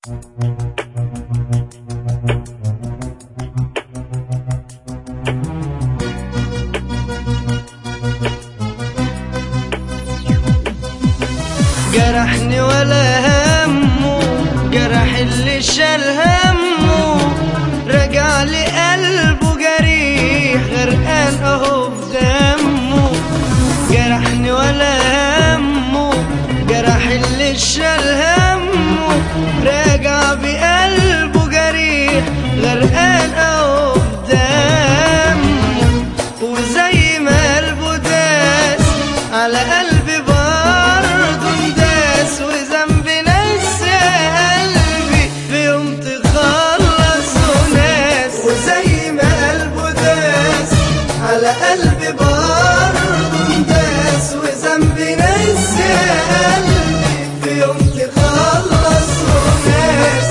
جرحني ولا همه جرح اللي شال همه رجع لي قلبه جريح غرقان اهو في دمه جرحني ولا همه جرح اللي شال همه راجع بقلبه جريح غرقان اهو في دمه وزي ما قلبه داس على قلبي برضه انداس وذنبي نسى قلبي في يوم تخلص وناس وزي ما قلبه داس على قلبي برضه انداس وذنبي نسى قلبي في يوم تخلص وناس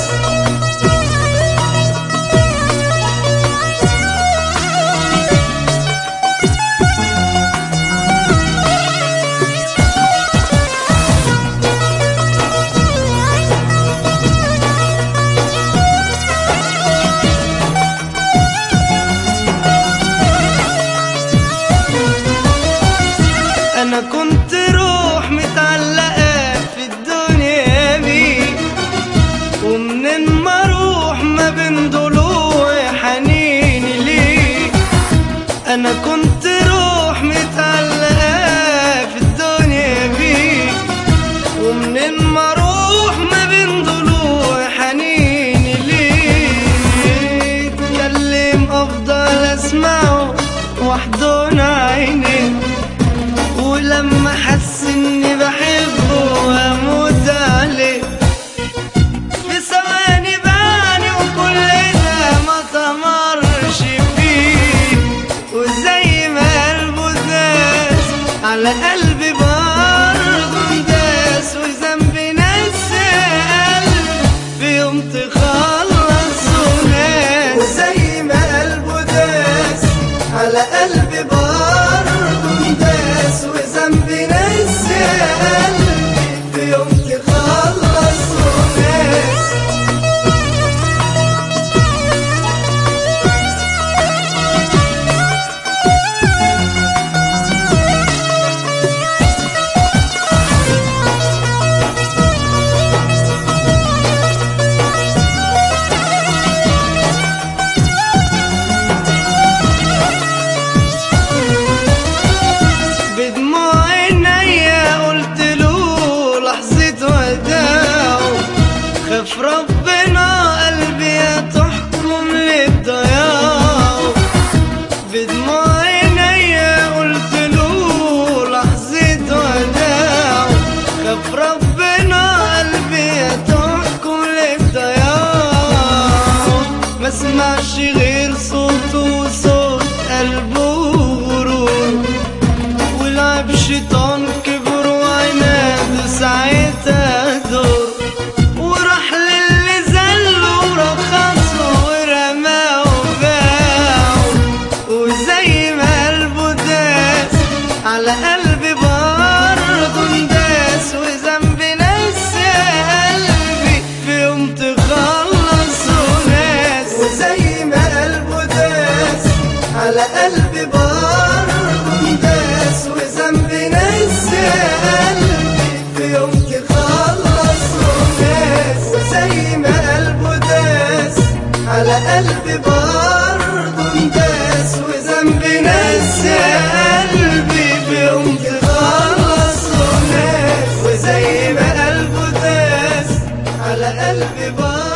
انا كنت روح متعلقة في الدنيا بيه ومنين ما اروح ما بين ضلوع حنيني ليه انا كنت روح متعلقة في الدنيا بيه ومنين ما اروح ما بين ضلوع حنيني ليه اتكلم افضل اسمعه واحضن عينيه ولما حس اني بحبه واموت عليه في ثواني باني وكل ده ما تمرش فيه وزي ما قلبه داس على قلبي برضه داس وذنبي نسى قلبي في يوم تخلص وناس وزي ما قلبه داس على قلبي برضه داس وذنبي نسى قلبي في يوم تخلص وناس بدموع عينيا قلت له لحظة وداعه خاف ربنا قلبي تحكم لي بضياعه بدموع عينيا قلت له لحظة وداعه خاف ربنا قلبي تحكم لي بضياعه ما اسمعش غير صوته وصوت قلبه ورود ولعب شيطان كبر وعناد ساعتها دور وراح للي زله ورخصه ورماه وباعه وزي ما قلبه داس على قلبي برضه انداس وذنبي نسى قلبي في يوم تخلص وناس وزي ما قلبه داس على قلبي برضه انداس وذنبي نسى قلبي في يوم تخلص وناس وزي ما قلبه داس على قلبي برضه انداس وذنبي نسى قلبي في يوم تخلص وناس وزي ما قلبه داس على قلبي برضه